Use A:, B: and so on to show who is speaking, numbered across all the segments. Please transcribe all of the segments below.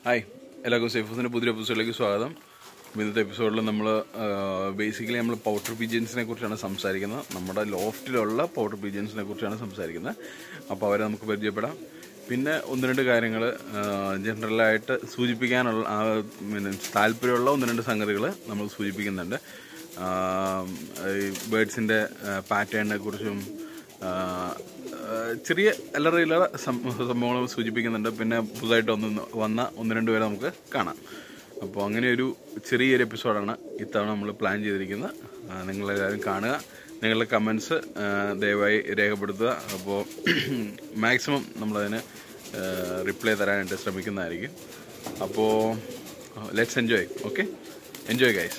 A: Hi എല്ലാവർക്കും സേഫൂസിൻ്റെ പുതിയ എപ്പിസോഡിലേക്ക് സ്വാഗതം അപ്പോൾ ഇന്നത്തെ എപ്പിസോഡിൽ നമ്മൾ ബേസിക്കലി നമ്മൾ പൗഡർ പിജൻസിനെ കുറിച്ചാണ് സംസാരിക്കുന്നത് നമ്മുടെ ലോഫ്റ്റിലുള്ള പൗഡർ പിജൻസിനെ കുറിച്ചാണ് സംസാരിക്കുന്നത് അപ്പോൾ അവരെ നമുക്ക് പരിചയപ്പെടാം പിന്നെ ഒന്ന് രണ്ട് കാര്യങ്ങൾ ജനറലായിട്ട് സൂചിപ്പിക്കാനുള്ള ആ, പിന്നെ താല്പര്യമുള്ള ഒന്ന് രണ്ട് സംഗതികൾ നമ്മൾ സൂചിപ്പിക്കുന്നുണ്ട് ബേഡ്സിൻ്റെ പാറ്റേണിനെ കുറിച്ചും ആഹ് ചെറിയ അല്ലറ ഇല്ലറ സംഭവങ്ങൾ സൂചിപ്പിക്കുന്നുണ്ട് പിന്നെ പുതുതായിട്ട് ഒന്ന് വന്ന ഒന്ന് രണ്ട് പേരെ നമുക്ക് കാണാം അപ്പോൾ അങ്ങനെ ഒരു ചെറിയൊരു എപ്പിസോഡാണ് ഇത്തവണ നമ്മൾ പ്ലാൻ ചെയ്തിരിക്കുന്നത് ആഹ് നിങ്ങളെല്ലാവരും കാണുക നിങ്ങളുടെ കമൻസ് ദയവായി രേഖപ്പെടുത്തുക അപ്പോൾ മാക്സിമം നമ്മളതിന് റിപ്ലൈ തരാനായിട്ട് ശ്രമിക്കുന്നതായിരിക്കും അപ്പോൾ let's enjoy okay enjoy guys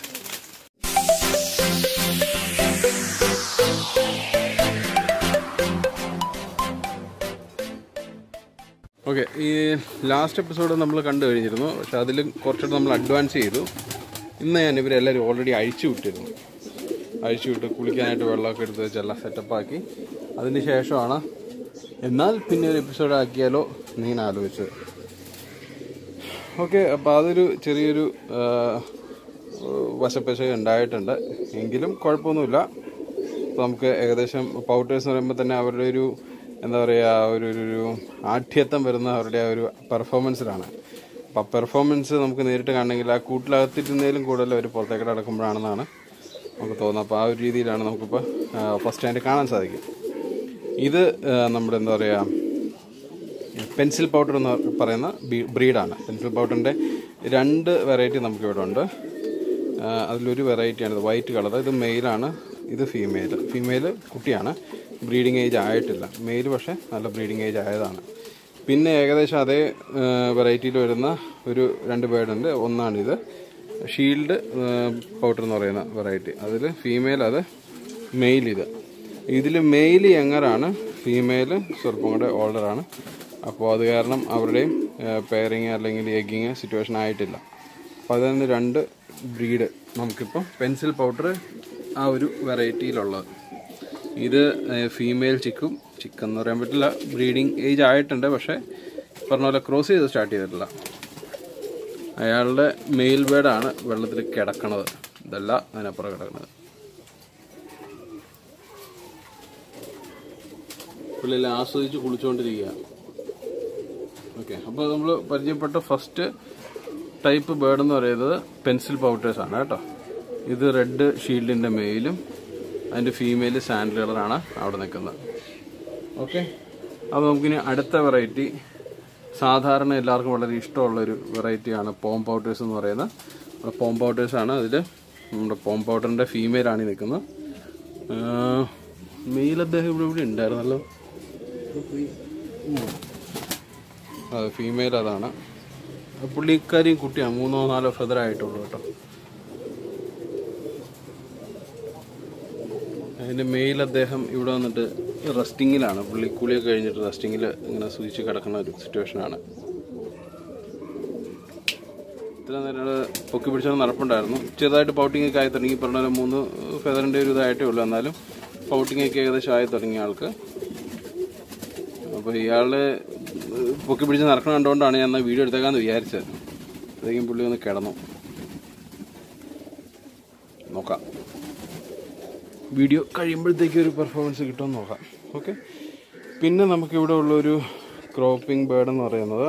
A: okay ഈ ലാസ്റ്റ് എപ്പിസോഡ് നമ്മൾ കണ്ടു കഴിഞ്ഞിരുന്നു പക്ഷെ അതിൽ കുറച്ചുകൂടെ നമ്മൾ അഡ്വാൻസ് ചെയ്തു ഇന്ന് ഞാൻ ഇവരെല്ലാവരും ഓൾറെഡി അഴിച്ചു വിട്ടിരുന്നു അഴിച്ചു വിട്ട് കുളിക്കാനായിട്ട് വെള്ളമൊക്കെ എടുത്ത് വെച്ച് എല്ലാം സെറ്റപ്പാക്കി അതിന് ശേഷമാണ് എന്നാൽ പിന്നെ ഒരു എപ്പിസോഡ് ആക്കിയാലോ എന്ന് ഞാൻ ആലോചിച്ചത് ഓക്കെ അപ്പോൾ അതൊരു ചെറിയൊരു ആ, വശപ്പശ ഉണ്ടായിട്ടുണ്ട് എങ്കിലും കുഴപ്പമൊന്നുമില്ല അപ്പോൾ നമുക്ക് ഏകദേശം പൗട്ടേഴ്സ് എന്ന് പറയുമ്പോൾ തന്നെ അവരുടെ ഒരു എന്താ പറയുക ഒരു ഒരു ഒരു ആഠ്യത്വം വരുന്ന അവരുടെ ആ ഒരു പെർഫോമൻസിലാണ് അപ്പോൾ ആ പെർഫോമൻസ് നമുക്ക് നേരിട്ട് കാണണമെങ്കിൽ ആ കൂട്ടിലകത്തിരുന്നതിലും കൂടുതൽ അവർ പുറത്തേക്ക് നടക്കുമ്പോഴാണെന്നാണ് നമുക്ക് തോന്നുന്നത് അപ്പോൾ ആ ഒരു രീതിയിലാണ് നമുക്കിപ്പോൾ ഫസ്റ്റ് ഹാൻഡ് കാണാൻ സാധിക്കും ഇത് ആ, നമ്മുടെ എന്താ പറയുക പെൻസിൽ പൗഡർ എന്ന് പറയുന്ന ബി- ബ്രീഡാണ് പെൻസിൽ പൗഡറിൻ്റെ രണ്ട് വെറൈറ്റി നമുക്കിവിടെ ഉണ്ട് ആ, അതിലൊരു വെറൈറ്റിയാണ് ഇത് വൈറ്റ് കളർ ഇത് മെയിലാണ് ഇത് ഫീമെയിൽ ഫീമെയിൽ കുട്ടിയാണ് ബ്രീഡിങ് ഏജ് ആയിട്ടില്ല മെയിൽ പക്ഷേ നല്ല ബ്രീഡിങ് ഏജ് ആയതാണ് പിന്നെ ഏകദേശം അതേ വെറൈറ്റിയിൽ വരുന്ന ഒരു രണ്ട് ബേർഡുണ്ട് ഒന്നാണിത് ഷീൽഡ് പൗഡർ എന്ന് പറയുന്ന വെറൈറ്റി അതിൽ ഫീമെയിൽ അത് മെയിൽ ഇത് ഇതിൽ മെയിൽ യങ്ങറാണ് ഫീമെയിൽ സ്വല്പം കൂടെ ഓൾഡറാണ് അപ്പോൾ അത് കാരണം അവരുടെയും പെയറിങ് അല്ലെങ്കിൽ എഗ്ഗിങ് സിറ്റുവേഷൻ ആയിട്ടില്ല അപ്പോൾ അതിന് രണ്ട് ബ്രീഡ് നമുക്കിപ്പോൾ പെൻസിൽ പൗഡർ ആ ഒരു വെറൈറ്റിയിലുള്ളത് ഇത് ഫീമെയിൽ ചിക്കും ചിക്കൻ എന്ന് പറയാൻ പറ്റില്ല ബ്രീഡിങ് ഏജ് ആയിട്ടുണ്ട് പക്ഷേ പറഞ്ഞ പോലെ ക്രോസ് ചെയ്ത് സ്റ്റാർട്ട് ചെയ്തിട്ടില്ല അയാളുടെ മെയിൽ ബേഡാണ് വെള്ളത്തിൽ കിടക്കണത് ഇതല്ല അതിനപ്പുറം കിടക്കുന്നത് പുള്ളിയെല്ലാം ആസ്വദിച്ച് കുളിച്ചുകൊണ്ടിരിക്കുക ഓക്കെ അപ്പോൾ നമ്മൾ പരിചയപ്പെട്ട ഫസ്റ്റ് ടൈപ്പ് ബേർഡ് എന്ന് പറയുന്നത് പെൻസിൽ പൗട്ടേഴ്സ് ആണ് കേട്ടോ ഇത് റെഡ് ഷീൽഡിന്റെ മെയിലും അതിന്റെ ഫീമെയിൽ സാൻഡ് കളറാണ് അവിടെ നിൽക്കുന്നത് ഓക്കെ അപ്പോൾ നമുക്കിനി അടുത്ത വെറൈറ്റി സാധാരണ എല്ലാവർക്കും വളരെ ഇഷ്ടമുള്ള ഒരു വെറൈറ്റിയാണ് പോം പൗട്ടേഴ്സ് എന്ന് പറയുന്നത് പോം പൗട്ടേഴ്സ് ആണ് അതിൽ നമ്മുടെ പോം പൗഡറിന്റെ ഫീമെയിൽ ആണ് ഈ നിൽക്കുന്നത് മെയിൽ അദ്ദേഹം ഇവിടെ ഇവിടെ ഉണ്ടായിരുന്നല്ലോ അതെ ഫീമെയിൽ അതാണ് പുള്ളിക്കാരിയും കുട്ടിയാണ് മൂന്നോ നാലോ ഫെദർ ആയിട്ടുള്ളൂ കേട്ടോ അതിന്റെ മെയിൽ അദ്ദേഹം ഇവിടെ വന്നിട്ട് റെസ്റ്റിങ്ങിലാണ് പുള്ളി കുളിയൊക്കെ കഴിഞ്ഞിട്ട് റെസ്റ്റിങ്ങിൽ ഇങ്ങനെ സൂചിച്ച് കിടക്കുന്ന ഒരു സിറ്റുവേഷനാണ് ഇത്ര നേരം പൊക്കി പിടിച്ചാൽ നടപ്പുണ്ടായിരുന്നു ചെറുതായിട്ട് പൗട്ടിംഗ് ഒക്കെ ആയി തുടങ്ങി ഈ പറഞ്ഞ പോലെ മൂന്ന് ഫെദറിന്റെ ഒരു ഇതായിട്ടേ ഉള്ളൂ എന്നാലും പൗട്ടിംഗ് ഒക്കെ ഏകദേശം ആയി തുടങ്ങിയ ആൾക്ക് അപ്പോൾ ഇയാള് പൊക്കി പിടിച്ച് നടക്കണ കണ്ടുകൊണ്ടാണ് ഞാൻ എന്നാ വീഡിയോ എടുത്തേക്കാന്ന് വിചാരിച്ചത് അതെങ്കിലും പുള്ളി ഒന്ന് കിടന്നു നോക്കാം വീഡിയോ കഴിയുമ്പോഴത്തേക്ക് ഒരു പെർഫോമൻസ് കിട്ടുമെന്ന് നോക്കാം ഓക്കെ പിന്നെ നമുക്കിവിടെ ഉള്ളൊരു ക്രോപ്പിംഗ് ബേർഡ് എന്ന് പറയുന്നത്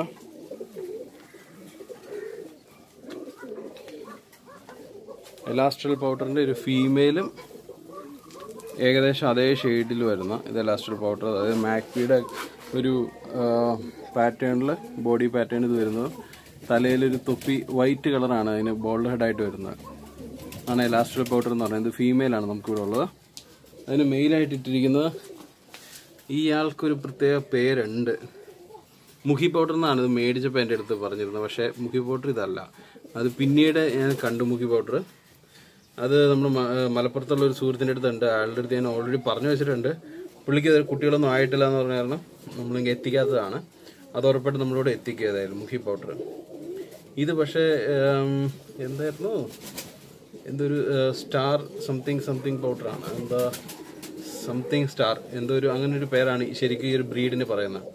A: എലാസ്ട്രൽ പൗഡറിൻ്റെ ഒരു ഫീമെയിലും ഏകദേശം അതേ ഷെയ്ഡിൽ വരുന്ന ഇത് എലാസ്ട്രൽ പൗഡർ അതായത് മാക്പിയുടെ ഒരു പാറ്റേണിൽ ബോഡി പാറ്റേൺ ഇത് വരുന്നത് തലയിലൊരു തൊപ്പി വൈറ്റ് കളറാണ് അതിന് ബോൾഡ് ഹെഡായിട്ട് വരുന്നത് ആണ് എലാസ്ട്രൽ പൗഡർ എന്ന് പറയുന്നത് ഫീമെയിലാണ് നമുക്കിവിടെ ഉള്ളത് അതിന് മെയിലായിട്ട് ഇട്ടിരിക്കുന്നത് ഈ ആൾക്കൊരു പ്രത്യേക പേരുണ്ട് മുഖി പൗഡർ എന്നാണ് ഇത് മേടിച്ചപ്പോൾ എൻ്റെ അടുത്ത് പറഞ്ഞിരുന്നത് പക്ഷേ മുഖി പൗഡർ ഇതല്ല അത് പിന്നീട് ഞാൻ കണ്ടു മുഖി പൗഡർ അത് നമ്മൾ മലപ്പുറത്തുള്ള ഒരു സുഹൃത്തിൻ്റെ അടുത്തുണ്ട് അയാളുടെ അടുത്ത് ഞാൻ ഓൾറെഡി പറഞ്ഞു വെച്ചിട്ടുണ്ട് പുള്ളിക്ക് ഇത് കുട്ടികളൊന്നും ആയിട്ടില്ല എന്ന് പറഞ്ഞ കാരണം നമ്മളിങ്ങനെ എത്തിക്കാത്തതാണ് അത് ഉറപ്പായിട്ട് നമ്മളിവിടെ എത്തിക്കുക ഏതായാലും മുഖി പൗഡർ ഇത് പക്ഷേ ഉം, എന്തായിരുന്നു എന്തൊരു സ്റ്റാർ സംതിങ് സംതിങ് പൗഡറാണ് എന്താ സംതിങ് സ്റ്റാർ എന്തോ ഒരു അങ്ങനെ ഒരു പേരാണ് ശരിക്കും ഈ ഒരു ബ്രീഡിന് പറയുന്നത്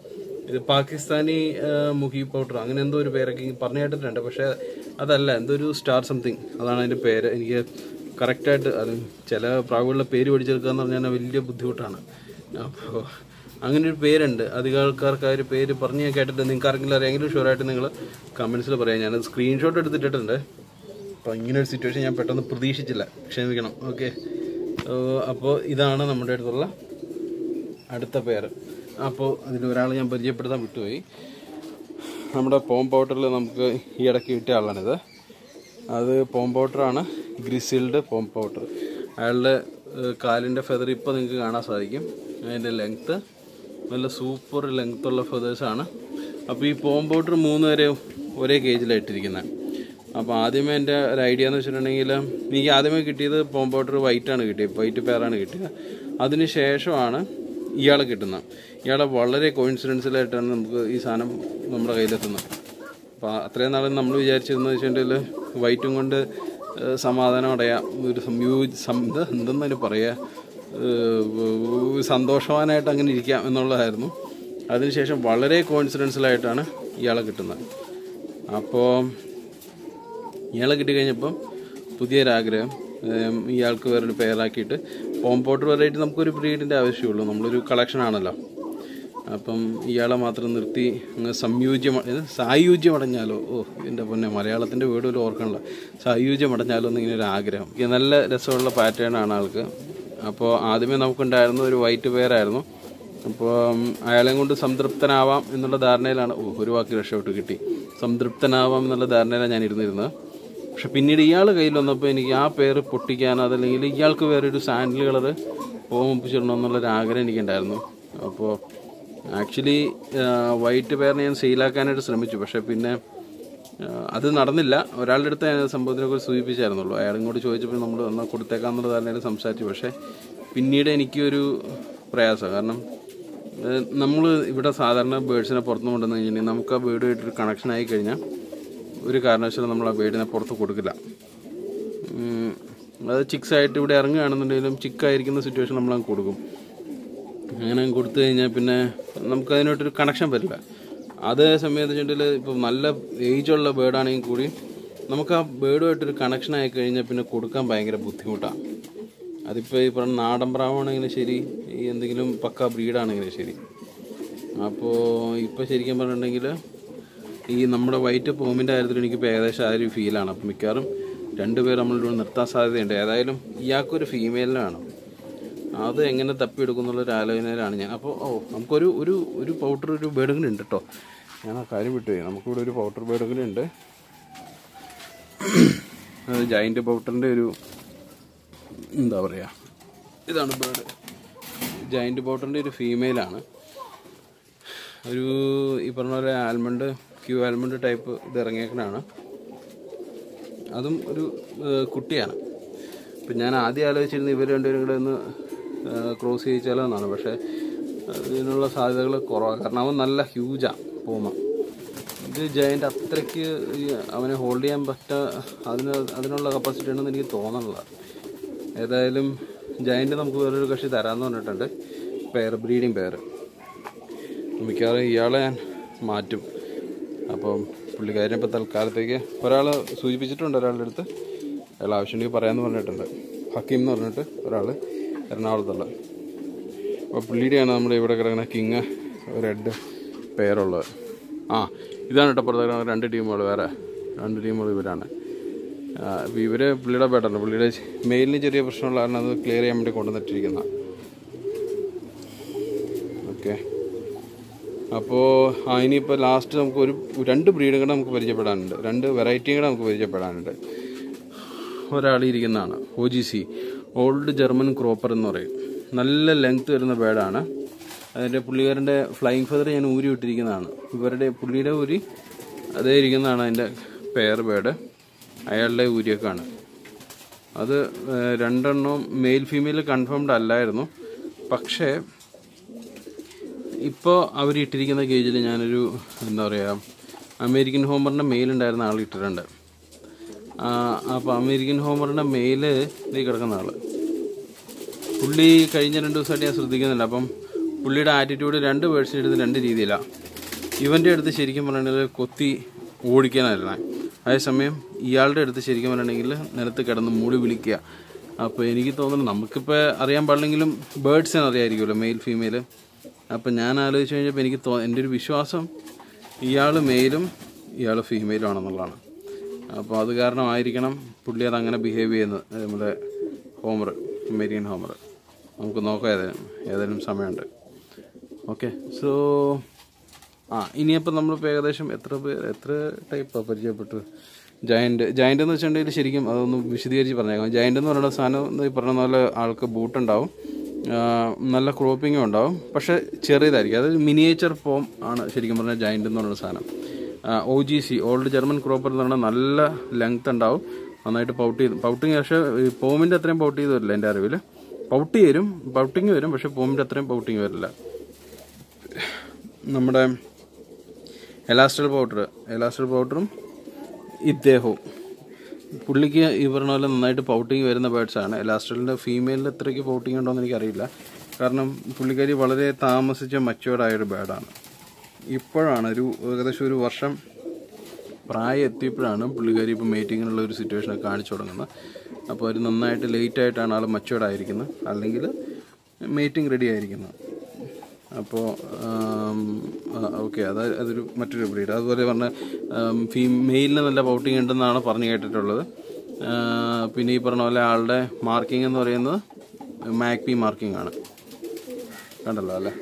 A: ഇത് പാകിസ്ഥാനി ആ, മുഖി പൗഡർ അങ്ങനെ എന്തോ ഒരു പേരൊക്കെ പറഞ്ഞു കേട്ടിട്ടുണ്ട് പക്ഷെ അതല്ല എന്തോ ഒരു സ്റ്റാർ സംതിങ് അതാണ് അതിന്റെ പേര് എനിക്ക് കറക്റ്റായിട്ട് അത് ചില പ്രാവുകളുടെ പേര് പഠിച്ചെടുക്കുക എന്ന് പറഞ്ഞാൽ വലിയ ബുദ്ധിമുട്ടാണ് അപ്പോൾ അങ്ങനെ ഒരു പേരുണ്ട് അധികം ആൾക്കാർക്ക് ആ ഒരു പേര് പറഞ്ഞ് ഞാൻ കേട്ടിട്ട് നിങ്ങൾക്ക് ആർക്കെങ്കിലും അറിയാമെങ്കിലും ഷുവറായിട്ട് നിങ്ങൾ കമൻസിൽ പറയാം ഞാനത് സ്ക്രീൻഷോട്ട് എടുത്തിട്ടുണ്ട് അപ്പോൾ ഇങ്ങനെ ഒരു സിറ്റുവേഷൻ ഞാൻ പെട്ടെന്ന് പ്രതീക്ഷിച്ചില്ല ക്ഷമിക്കണം ഓക്കെ അപ്പോൾ ഇതാണ് നമ്മുടെ അടുത്തുള്ള അടുത്ത പേര് അപ്പോൾ അതിൽ ഒരാൾ ഞാൻ പരിചയപ്പെടുത്താൻ വിട്ടുപോയി നമ്മുടെ പോം പൗഡറിൽ നമുക്ക് ഈ ഇടയ്ക്ക് കിട്ടിയ ആളാണിത് അത് പോം പൗഡറാണ് ഗ്രിസിൽഡ് പോം പൗഡർ അയാളുടെ ഏഹ്, കാലിൻ്റെ ഫെദർ ഇപ്പോൾ നിങ്ങൾക്ക് കാണാൻ സാധിക്കും അതിൻ്റെ ലെങ്ത്ത് നല്ല സൂപ്പർ ലെങ്ത്തുള്ള ഫെദേഴ്സാണ് അപ്പോൾ ഈ പോം പൗഡർ മൂന്ന് വരെ ഒരേ കേജിലായിട്ടിരിക്കുന്നത് അപ്പോൾ ആദ്യമേ എൻ്റെ ഒരു ഐഡിയ എന്ന് വെച്ചിട്ടുണ്ടെങ്കിൽ എനിക്ക് ആദ്യമേ കിട്ടിയത് പോം പൗഡർ വൈറ്റാണ് കിട്ടിയത് വൈറ്റ് പേരാണ് കിട്ടിയത് അതിന് ശേഷമാണ് ഇയാളെ കിട്ടുന്നത് ഇയാളെ വളരെ കോയിൻസിഡൻസിലായിട്ടാണ് നമുക്ക് ഈ സാധനം നമ്മുടെ കയ്യിലെത്തുന്നത് അപ്പോൾ അത്രയും നാളും നമ്മൾ വിചാരിച്ചിരുന്നത് വെച്ചിട്ടുണ്ടെങ്കിൽ വൈറ്റും കൊണ്ട് ഏഹ്, സമാധാനം അടയാം ഒരു സംയൂ സം ഇത് എന്തെന്നതിന് പറയുക ഏഹ്, സന്തോഷവാനായിട്ട് അങ്ങനെ ഇരിക്കാം എന്നുള്ളതായിരുന്നു അതിനുശേഷം വളരെ കോയിൻസിഡൻസിലായിട്ടാണ് ഇയാളെ കിട്ടുന്നത് അപ്പോൾ ഇയാളെ കിട്ടിക്കഴിഞ്ഞപ്പം പുതിയൊരാഗ്രഹം ഏം, ഇയാൾക്ക് വേറൊരു പേരാക്കിയിട്ട് ഹോം പോട്ടർ വെറൈറ്റി നമുക്കൊരു ബ്രീഡിൻ്റെ ആവശ്യമുള്ളൂ നമ്മളൊരു കളക്ഷൻ ആണല്ലോ അപ്പം ഇയാളെ മാത്രം നിർത്തി അങ്ങ് സംയോജ്യം ഇത് സായുജ്യം അടഞ്ഞാലോ ഓ എൻ്റെ പൊന്നെ മലയാളത്തിൻ്റെ വീട് പോലും ഓർക്കണല്ലോ സായുജ്യം അടഞ്ഞാലോ എന്നിങ്ങനെ ഒരു ആഗ്രഹം ഇത് നല്ല രസമുള്ള പാറ്റേൺ ആണ് ആൾക്ക് അപ്പോൾ ആദ്യമേ നമുക്കുണ്ടായിരുന്ന ഒരു വൈറ്റ് പേരായിരുന്നു അപ്പോൾ അയാളെയും കൊണ്ട് സംതൃപ്തനാവാം എന്നുള്ള ധാരണയിലാണ് ഓ ഒരു വാക്ക് രക്ഷപ്പെട്ട് കിട്ടി സംതൃപ്തനാവാം എന്നുള്ള ധാരണയിലാണ് ഞാൻ ഇരുന്നിരുന്നത് പക്ഷെ പിന്നീട് ഇയാൾ കയ്യിൽ വന്നപ്പോൾ എനിക്ക് ആ പേര് പൊട്ടിക്കാനോ അതല്ലെങ്കിൽ ഇയാൾക്ക് വേറെ ഒരു സാൻഡിൽ കളർ ഓമിപ്പിച്ചിടണം എന്നുള്ളൊരു ആഗ്രഹം എനിക്കുണ്ടായിരുന്നു അപ്പോൾ ആക്ച്വലി വൈറ്റ് പേരിനെ ഞാൻ സെയിലാക്കാനായിട്ട് ശ്രമിച്ചു പക്ഷെ പിന്നെ ആ, അത് നടന്നില്ല ഒരാളുടെ അടുത്ത് ഞാൻ സംഭവത്തിനെ കുറിച്ച് സൂചിപ്പിച്ചായിരുന്നുള്ളൂ അയാൾ ഇങ്ങോട്ട് ചോദിച്ചപ്പോൾ നമ്മൾ എന്നാൽ കൊടുത്തേക്കാന്നുള്ള ധാരണയിൽ സംസാരിച്ചു പക്ഷേ പിന്നീട് എനിക്കൊരു പ്രയാസം കാരണം നമ്മൾ ഇവിടെ സാധാരണ ബേഡ്സിനെ പുറത്തു കൊണ്ടുവന്ന് കഴിഞ്ഞിട്ടുണ്ടെങ്കിൽ നമുക്ക് ആ ബേഡുമായിട്ടൊരു കണക്ഷൻ ആയി കഴിഞ്ഞാൽ ഒരു കാരണവശാലും നമ്മൾ ആ ബേഡിനെ പുറത്ത് കൊടുക്കില്ല ഉം, അത് ചിക്സ് ആയിട്ട് ഇവിടെ ഇറങ്ങുകയാണെന്നുണ്ടെങ്കിലും ചിക്കായിരിക്കുന്ന സിറ്റുവേഷൻ നമ്മളങ്ങ് കൊടുക്കും അങ്ങനെ അങ്ങ് കൊടുത്തു കഴിഞ്ഞാൽ പിന്നെ നമുക്ക് അതിനോട്ടൊരു കണക്ഷൻ വരില്ല അതേ സമയത്ത് വെച്ചിട്ടുണ്ടെങ്കിൽ ഇപ്പോൾ നല്ല ഏജുള്ള ബേർഡാണെങ്കിൽ കൂടി നമുക്ക് ആ ബേർഡുമായിട്ടൊരു കണക്ഷൻ ആയി കഴിഞ്ഞാൽ പിന്നെ കൊടുക്കാൻ ഭയങ്കര ബുദ്ധിമുട്ടാണ് അതിപ്പോൾ ഈ പറഞ്ഞ നാടൻ പ്രാവാണെങ്കിലും ശരി ഈ എന്തെങ്കിലും പക്ക ബ്രീഡാണെങ്കിലും ശരി അപ്പോൾ ഇപ്പോൾ ശരിക്കും പറഞ്ഞിട്ടുണ്ടെങ്കിൽ ഈ നമ്മുടെ വൈറ്റ് പോമിൻ്റെ കാര്യത്തിൽ എനിക്കിപ്പോൾ ഏകദേശം ആ ഒരു ഫീലാണ് അപ്പം മിക്കവാറും രണ്ടുപേർ നമ്മളിവിടെ നിർത്താൻ സാധ്യതയുണ്ട് ഏതായാലും ഇയാൾക്കൊരു ഫീമെയിലിനെ വേണം അത് എങ്ങനെ തപ്പിയെടുക്കും എന്നുള്ളൊരു ആലോചനയിലാണ് ഞാൻ അപ്പോൾ ഓ നമുക്കൊരു ഒരു ഒരു പൗഡർ ഒരു ബേഡുകൂടി ഉണ്ട് കേട്ടോ ഞാൻ ആ കാര്യം വിട്ടുപോയി നമുക്കിവിടെ ഒരു പൗഡർ ബേഡുകൂടി ഉണ്ട് അത് ജൈൻറ്റ് പൗഡറിൻ്റെ ഒരു എന്താ പറയുക ഇതാണ് ബേർഡ് ജൈൻറ്റ് പൗഡറിൻ്റെ ഒരു ഫീമെയിലാണ് ഒരു ഈ പറഞ്ഞ പോലെ ആൽമണ്ട് ക്യൂ ആൽമണ്ട് ടൈപ്പ് ഇത് ഇറങ്ങിയേക്കണാണ് അതും ഒരു ഏഹ്, കുട്ടിയാണ് ഇപ്പം ഞാൻ ആദ്യം ആലോചിച്ചിരുന്നത് ഇവർ രണ്ടുപേരും കൂടെ ഒന്ന് ക്രോസ് ചെയ്യിച്ചാലോ എന്നാണ് പക്ഷേ അതിനുള്ള സാധ്യതകൾ കുറവാണ് കാരണം അവൻ നല്ല ഹ്യൂജാണ് പോമ ഇത് ജയൻ്റ് അത്രയ്ക്ക് ഈ അവനെ ഹോൾഡ് ചെയ്യാൻ പറ്റ അതിന് അതിനുള്ള കപ്പാസിറ്റി ഉണ്ടെന്ന് എനിക്ക് തോന്നണില്ല ഏതായാലും ജയൻ്റ് നമുക്ക് വേറൊരു കക്ഷി തരാമെന്ന് പറഞ്ഞിട്ടുണ്ട് പെയർ ബ്രീഡിങ് പെയർ മിക്കവാറും ഇയാളെ ഞാൻ മാറ്റും അപ്പം പുള്ളിക്കാരനെ ഇപ്പോൾ തൽക്കാലത്തേക്ക് ഒരാൾ സൂചിപ്പിച്ചിട്ടുണ്ട് ഒരാളുടെ അടുത്ത് അയാൾ ആവശ്യമുണ്ടെങ്കിൽ പറയാമെന്ന് പറഞ്ഞിട്ടുണ്ട് ഹക്കീം എന്ന് പറഞ്ഞിട്ട് ഒരാൾ എറണാകുളത്തുള്ള അപ്പോൾ പുള്ളിയുടെയാണ് നമ്മുടെ ഇവിടെ കിടക്കുന്ന കിങ് റെഡ് പെയറുള്ളത് ആ ഇതാണ് കേട്ടോ പുറത്ത് കിടക്കുന്ന രണ്ട് ടീമുകൾ വേറെ രണ്ട് ടീമുകൾ ഇവരാണ് അപ്പോൾ ഇവർ പുള്ളിയുടെ ബേട്ടാണ് പുള്ളിയുടെ മെയിലിന് ചെറിയ പ്രശ്നമുള്ള കാരണം അത് ക്ലിയർ ചെയ്യാൻ വേണ്ടി കൊണ്ടുവന്നിട്ടിരിക്കുന്ന ഓക്കെ അപ്പോൾ ആ ഇനിയിപ്പോൾ ലാസ്റ്റ് നമുക്ക് ഒരു രണ്ട് ബ്രീഡും കൂടെ നമുക്ക് പരിചയപ്പെടാനുണ്ട് രണ്ട് വെറൈറ്റിയും കൂടെ നമുക്ക് പരിചയപ്പെടാനുണ്ട് ഒരാൾ ഇരിക്കുന്നതാണ് O G C old German cropper എന്ന് പറയും നല്ല ലെങ്ത് വരുന്ന ബേഡാണ് അതിൻ്റെ പുള്ളിക്കാരൻ്റെ ഫ്ലൈയിങ് ഫെദർ ഞാൻ ഊരി വിട്ടിരിക്കുന്നതാണ് ഇവരുടെ പുള്ളിയുടെ ഊരി അതേ ഇരിക്കുന്നതാണ് അതിൻ്റെ പെയർ ബേഡ് അയാളുടെ ഊരിയൊക്കെയാണ് അത് ഏഹ്, രണ്ടെണ്ണം മെയിൽ ഫീമെയിൽ കൺഫേംഡ് അല്ലായിരുന്നു പക്ഷേ ഇപ്പോൾ അവർ ഇട്ടിരിക്കുന്ന കേജിൽ ഞാനൊരു എന്താ പറയുക അമേരിക്കൻ ഹോമറിൻ്റെ മെയിൽ ഉണ്ടായിരുന്ന ആൾ ഇട്ടിട്ടുണ്ട് അപ്പോൾ അമേരിക്കൻ ഹോമറിൻ്റെ മെയിൽ ഇതിൽ കിടക്കുന്ന ആൾ പുള്ളി കഴിഞ്ഞ രണ്ട് ദിവസമായിട്ട് ഞാൻ ശ്രദ്ധിക്കുന്നില്ല അപ്പം പുള്ളിയുടെ ആറ്റിറ്റ്യൂഡ് രണ്ട് വേർഡ്സിന് എടുത്ത് രണ്ട് രീതിയിലാണ് ഇവൻ്റെ അടുത്ത് ശരിക്കും പറഞ്ഞിട്ടുണ്ടെങ്കിൽ കൊത്തി ഓടിക്കാനായിരുന്നു അതേസമയം ഇയാളുടെ അടുത്ത് ശരിക്കും പറഞ്ഞിട്ടുണ്ടെങ്കിൽ നിലത്ത് കിടന്ന് മൂളി വിളിക്കുക അപ്പോൾ എനിക്ക് തോന്നുന്നു നമുക്കിപ്പോൾ അറിയാൻ പാടില്ലെങ്കിലും ബേഡ്സിനെ അറിയാമായിരിക്കുമല്ലോ മെയിൽ ഫീമെയിൽ അപ്പം ഞാൻ ആലോചിച്ച് കഴിഞ്ഞപ്പോൾ എനിക്ക് തോ എൻ്റെ ഒരു വിശ്വാസം ഇയാൾ മെയിലും ഇയാൾ ഫീമെയിലും ആണെന്നുള്ളതാണ് അപ്പോൾ അത് കാരണമായിരിക്കണം പുള്ളി അത് അങ്ങനെ ബിഹേവ് ചെയ്യുന്നത് നമ്മുടെ ഹോമർ മെരീൻ ഹോമർ നമുക്ക് നോക്കാം ഏതായാലും ഏതായാലും സമയമുണ്ട് ഓക്കെ സോ ആ ഇനിയപ്പോൾ നമ്മളിപ്പോൾ ഏകദേശം എത്ര പേർ എത്ര ടൈപ്പാണ് പരിചയപ്പെട്ടു ജയൻറ്റ് ജയൻ്റ് എന്ന് വെച്ചിട്ടുണ്ടെങ്കിൽ ശരിക്കും അതൊന്ന് വിശദീകരിച്ച് പറഞ്ഞേക്കാം ജയൻ്റ് എന്ന് പറയുന്ന സാധനം ഈ പറഞ്ഞ പോലെ ആൾക്ക് ബൂട്ടുണ്ടാവും ആ, നല്ല ക്രോപ്പിങ്ങും ഉണ്ടാവും പക്ഷേ ചെറിയതായിരിക്കും അതായത് മിനിയേച്ചർ ഫോം ആണ് ശരിക്കും പറഞ്ഞാൽ ജയൻ്റ് എന്ന് പറയുന്ന സാധനം O G C old German cropper എന്ന് പറഞ്ഞാൽ നല്ല ലെങ്ത് ഉണ്ടാവും നന്നായിട്ട് പൗട്ട് ചെയ്ത് പൗട്ടിങ് പക്ഷേ ഈ പോമിൻ്റെ അത്രയും പൗട്ട് ചെയ്ത് വരില്ല എൻ്റെ അറിവിൽ പൗട്ട് വരും പൗട്ടിങ് വരും പക്ഷേ പോമിൻ്റെ അത്രയും പൗട്ടിങ് വരില്ല നമ്മുടെ എലാസ്റ്റൽ പൗഡർ എലാസ്റ്റൽ പൗഡറും ഇദ്ദേഹവും പുള്ളിക്ക് ഈ പറഞ്ഞ പോലെ നന്നായിട്ട് പൗട്ടിങ് വരുന്ന ബേർഡ്സ് ആണ് എലാസ്റ്റലിൻ്റെ ഫീമെയിലിൽ എത്രയ്ക്ക് പൗട്ടിങ് ഉണ്ടോ എന്ന് എനിക്കറിയില്ല കാരണം പുള്ളിക്കാരി വളരെ താമസിച്ച മച്ചുവേർഡ് ആയൊരു ബേർഡാണ് ഇപ്പോഴാണ് ഒരു ഏകദേശം ഒരു വർഷം പ്രായം എത്തിയപ്പോഴാണ് പുള്ളിക്കാരി ഇപ്പോൾ മീറ്റിങ്ങിനുള്ള ഒരു സിറ്റുവേഷനൊക്കെ കാണിച്ചു തുടങ്ങുന്നത് അപ്പോൾ അവർ നന്നായിട്ട് ലേറ്റ് ആയിട്ടാണ് ആൾ മച്ചുവേർഡ് ആയിരിക്കുന്നത് അല്ലെങ്കിൽ മീറ്റിംഗ് റെഡി ആയിരിക്കുന്നത് അപ്പോൾ ഓക്കെ അത് അതൊരു മറ്റൊരു ബ്രീഡ് അതുപോലെ പറഞ്ഞ ഫീമെയിലിന് നല്ല പൗട്ടിങ് ഉണ്ടെന്നാണ് പറഞ്ഞു കേട്ടിട്ടുള്ളത് ആ, പിന്നെ ഈ പറഞ്ഞ പോലെ ആളുടെ മാർക്കിംഗ് എന്ന് പറയുന്നത് മാക്പി മാർക്കിംഗ് ആണ് കണ്ടല്ലോ അല്ലേ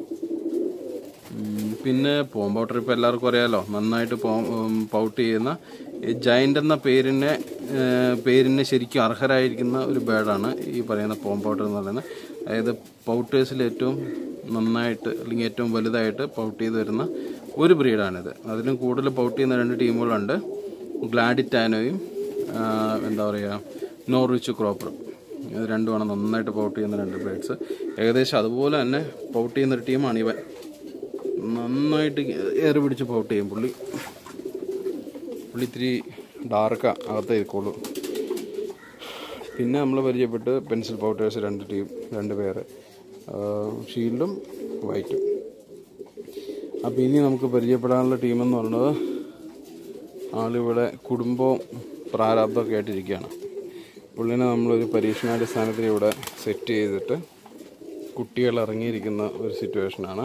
A: ഉം, പിന്നെ പോംപോ ട്രിപ്പ് എല്ലാവർക്കും അറിയാലോ നന്നായിട്ട് പോ പൗട്ട് ചെയ്യുന്ന ജയൻ്റ് എന്ന പേരിനെ ഏഹ്, പേരിന് ശരിക്കും അർഹരായിരിക്കുന്ന ഒരു ബേർഡാണ് ഈ പറയുന്ന പോംപൗട്ടർ എന്ന് പറയുന്നത് അതായത് പൗട്ടേഴ്സിൽ ഏറ്റവും നന്നായിട്ട് അല്ലെങ്കിൽ ഏറ്റവും വലുതായിട്ട് പൗട്ട് ചെയ്ത് വരുന്ന ഒരു ബ്രീഡാണിത് അതിലും കൂടുതൽ പൗട്ട് ചെയ്യുന്ന രണ്ട് ടീമുകളുണ്ട് ഗ്ലാഡിറ്റാനോയും ആഹ്, എന്താ പറയുക നോർവിച്ച് ക്രോപ്പറും ഇത് രണ്ടുമാണ് നന്നായിട്ട് പൗട്ട് ചെയ്യുന്ന രണ്ട് ബ്രീഡ്സ് ഏകദേശം അതുപോലെ തന്നെ പൗട്ട് ചെയ്യുന്ന ഒരു ടീമാണ് ഇവൻ നന്നായിട്ട് ഏറി പിടിച്ച് പൗട്ട് ചെയ്യും പുള്ളി പുള്ളി ഇത്തിരി ഡാർക്കാ അകത്തേ ഇരിക്കുള്ളൂ പിന്നെ നമ്മൾ പരിചയപ്പെട്ട് പെൻസിൽ പൗട്ടേഴ്സ് രണ്ട് ടീം രണ്ട് പേര് ഷീൽഡും വൈറ്റും അപ്പോൾ ഇനി നമുക്ക് പരിചയപ്പെടാനുള്ള ടീമെന്ന് പറയുന്നത് ആളിവിടെ കുടുംബവും പ്രാരാബ്ദമൊക്കെ ആയിട്ടിരിക്കുകയാണ് പുള്ളിനെ നമ്മളൊരു പരീക്ഷണാടിസ്ഥാനത്തിൽ ഇവിടെ സെറ്റ് ചെയ്തിട്ട് കുട്ടികൾ ഇറങ്ങിയിരിക്കുന്ന ഒരു സിറ്റുവേഷനാണ്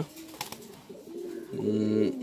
A: ഉം.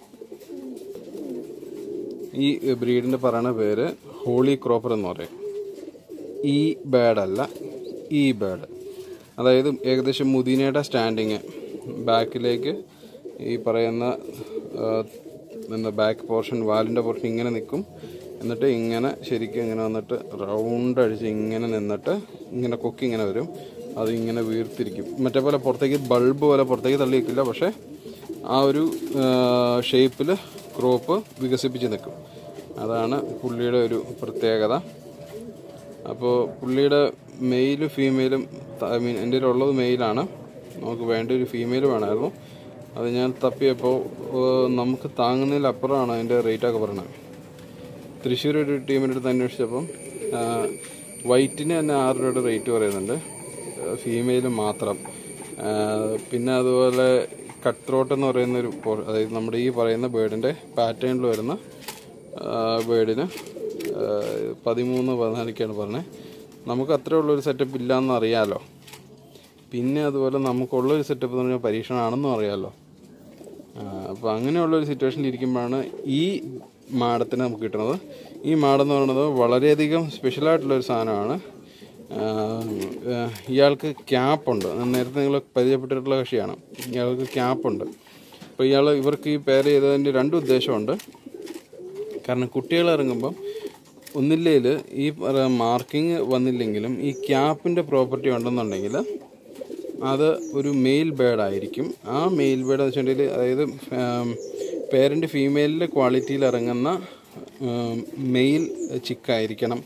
A: ഈ ബ്രീഡിൻ്റെ പറയുന്ന പേര് ഹോളി ക്രോപ്പർ എന്ന് പറയും ഈ ബേഡ് അല്ല ഈ ബേഡ് അതായത് ഏകദേശം മുദീനയുടെ സ്റ്റാൻഡിങ് ബാക്കിലേക്ക് ഈ പറയുന്ന ആ, എന്താ ബാക്ക് പോർഷൻ വാലിൻ്റെ പോർഷൻ ഇങ്ങനെ നിൽക്കും എന്നിട്ട് ഇങ്ങനെ ശരിക്കും ഇങ്ങനെ വന്നിട്ട് റൗണ്ട് അടിച്ച് ഇങ്ങനെ നിന്നിട്ട് ഇങ്ങനെ കൊക്കി ഇങ്ങനെ വരും അത് ഇങ്ങനെ വീർത്തിരിക്കും മറ്റേ പോലെ പുറത്തേക്ക് ബൾബ് പോലെ പുറത്തേക്ക് തള്ളി നിൽക്കില്ല പക്ഷേ ആ ഒരു ഷേപ്പിൽ ക്രോപ്പ് വികസിപ്പിച്ച് നിൽക്കും അതാണ് പുള്ളിയുടെ ഒരു പ്രത്യേകത അപ്പോൾ പുള്ളിയുടെ മെയിലും ഫീമെയിലും ഐ മീൻ എൻ്റെ ഉള്ളത് മെയിലാണ് നമുക്ക് വേണ്ട ഒരു ഫീമെയിൽ വേണമായിരുന്നു അത് ഞാൻ തപ്പിയപ്പോൾ ഏഹ്, നമുക്ക് താങ്ങുന്നതിലപ്പുറമാണ് അതിൻ്റെ റേറ്റൊക്കെ പറയുന്നത് തൃശ്ശൂർ ഒരു ടീമിൻ്റെ അടുത്ത് അന്വേഷിച്ചപ്പം ആഹ്, വൈറ്റിന് തന്നെ ആറ് രൂപയുടെ റേറ്റ് പറയുന്നുണ്ട് ഫീമെയിൽ മാത്രം ആഹ്, പിന്നെ അതുപോലെ കട്ട് ത്രോട്ട് എന്ന് പറയുന്ന ഒരു പോ- അതായത് നമ്മുടെ ഈ പറയുന്ന ബേർഡിൻ്റെ പാറ്റേണിൽ വരുന്ന ബേർഡിന് പതിമൂന്ന് പതിനാലൊക്കെയാണ് പറഞ്ഞത് നമുക്ക് അത്രയുള്ളൊരു സെറ്റപ്പ് ഇല്ലയെന്ന് അറിയാമല്ലോ പിന്നെ അതുപോലെ നമുക്കുള്ളൊരു സെറ്റപ്പ് എന്ന് പറഞ്ഞാൽ പരീക്ഷണമാണെന്നും അറിയാമല്ലോ അപ്പോൾ അങ്ങനെയുള്ളൊരു സിറ്റുവേഷനിൽ ഇരിക്കുമ്പോഴാണ് ഈ മാടത്തിന് നമുക്ക് കിട്ടുന്നത് ഈ മാടം എന്ന് പറയുന്നത് വളരെയധികം സ്പെഷ്യലായിട്ടുള്ളൊരു സാധനമാണ് ആഹ് ആഹ് ഇയാൾക്ക് ക്യാപ്പുണ്ട് നേരത്തെ നിങ്ങൾ പരിചയപ്പെട്ടിട്ടുള്ള കക്ഷിയാണ് ഇയാൾക്ക് ക്യാപ്പുണ്ട് അപ്പോൾ ഇയാൾ ഇവർക്ക് ഈ പേര് ചെയ്തതിൻ്റെ രണ്ട് ഉദ്ദേശമുണ്ട് കാരണം കുട്ടികൾ ഇറങ്ങുമ്പം ഒന്നില്ലേൽ ഈ മാർക്കിംഗ് വന്നില്ലെങ്കിലും ഈ ക്യാപ്പിൻ്റെ പ്രോപ്പർട്ടി ഉണ്ടെന്നുണ്ടെങ്കിൽ അത് ഒരു മെയിൽ ബേർഡ് ആയിരിക്കും ആ മെയിൽ ബേർഡ് എന്ന് വെച്ചിട്ടുണ്ടെങ്കിൽ അതായത് പേരൻ്റ് ഫീമെയിലിൻ്റെ ക്വാളിറ്റിയിൽ ഇറങ്ങുന്ന മെയിൽ ചിക്കായിരിക്കണം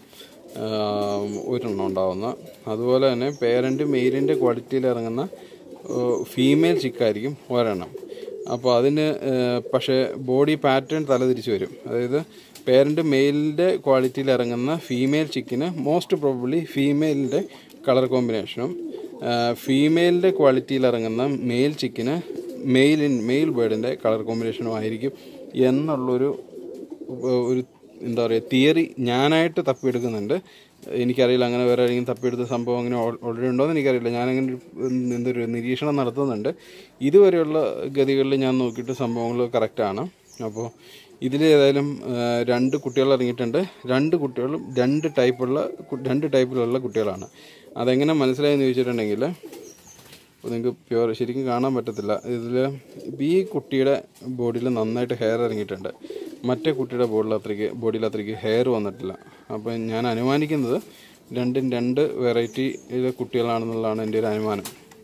A: ഒരെണ്ണം ഉണ്ടാവുന്ന അതുപോലെ തന്നെ പേരൻ്റ് മെയിലിൻ്റെ ക്വാളിറ്റിയിൽ ഇറങ്ങുന്ന ഫീമെയിൽ ചിക്കായിരിക്കും ഒരെണ്ണം അപ്പോൾ അതിന് ഏഹ്, പക്ഷേ ബോഡി പാറ്റേൺ തലതിരിച്ച് വരും അതായത് പേരൻ്റ് മെയിലിൻ്റെ ക്വാളിറ്റിയിൽ ഇറങ്ങുന്ന ഫീമെയിൽ ചിക്കിന് മോസ്റ്റ് പ്രോബബ്ലി ഫീമെയിലിൻ്റെ കളർ കോമ്പിനേഷനും ഫീമെയിലിൻ്റെ ക്വാളിറ്റിയിൽ ഇറങ്ങുന്ന മെയിൽ ചിക്കിന് മെയിലിൻ മെയിൽ ബേർഡിൻ്റെ കളർ കോമ്പിനേഷനും ആയിരിക്കും എന്നുള്ളൊരു ഉ- ഒരു എന്താ പറയുക തിയറി ഞാനായിട്ട് തപ്പിയെടുക്കുന്നുണ്ട് എനിക്കറിയില്ല അങ്ങനെ വേറെ ആരെങ്കിലും തപ്പിയെടുത്ത സംഭവം അങ്ങനെ ഓൾറെഡി ഉണ്ടോ എന്ന് എനിക്കറിയില്ല ഞാനങ്ങനെ ഒരു, ഉം, എന്തൊരു നിരീക്ഷണം നടത്തുന്നുണ്ട് ഇതുവരെയുള്ള ഗതികളിൽ ഞാൻ നോക്കിയിട്ട് സംഭവങ്ങൾ കറക്റ്റാണ് അപ്പോൾ ഇതിൽ ഏതായാലും ആ, രണ്ട് കുട്ടികൾ ഇറങ്ങിയിട്ടുണ്ട് രണ്ട് കുട്ടികളും രണ്ട് ടൈപ്പുള്ള കു- രണ്ട് ടൈപ്പിലുള്ള കുട്ടികളാണ് അതെങ്ങനെ മനസ്സിലായെന്ന് ചോദിച്ചിട്ടുണ്ടെങ്കിൽ അപ്പോൾ നിങ്ങൾക്ക് പ്യുവർ ശരിക്കും കാണാൻ പറ്റത്തില്ല ഇതിൽ ഈ കുട്ടിയുടെ ബോഡിയിൽ നന്നായിട്ട് ഹെയർ ഇറങ്ങിയിട്ടുണ്ട് മറ്റേ കുട്ടിയുടെ ബോഡിയിൽ അത്രയ്ക്ക് ബോഡിയിൽ അത്രയ്ക്ക് ഹെയർ വന്നിട്ടില്ല അപ്പോൾ ഞാൻ അനുമാനിക്കുന്നത് രണ്ടും രണ്ട് വെറൈറ്റിയിലെ കുട്ടികളാണെന്നുള്ളതാണ് എൻ്റെ ഒരു അനുമാനം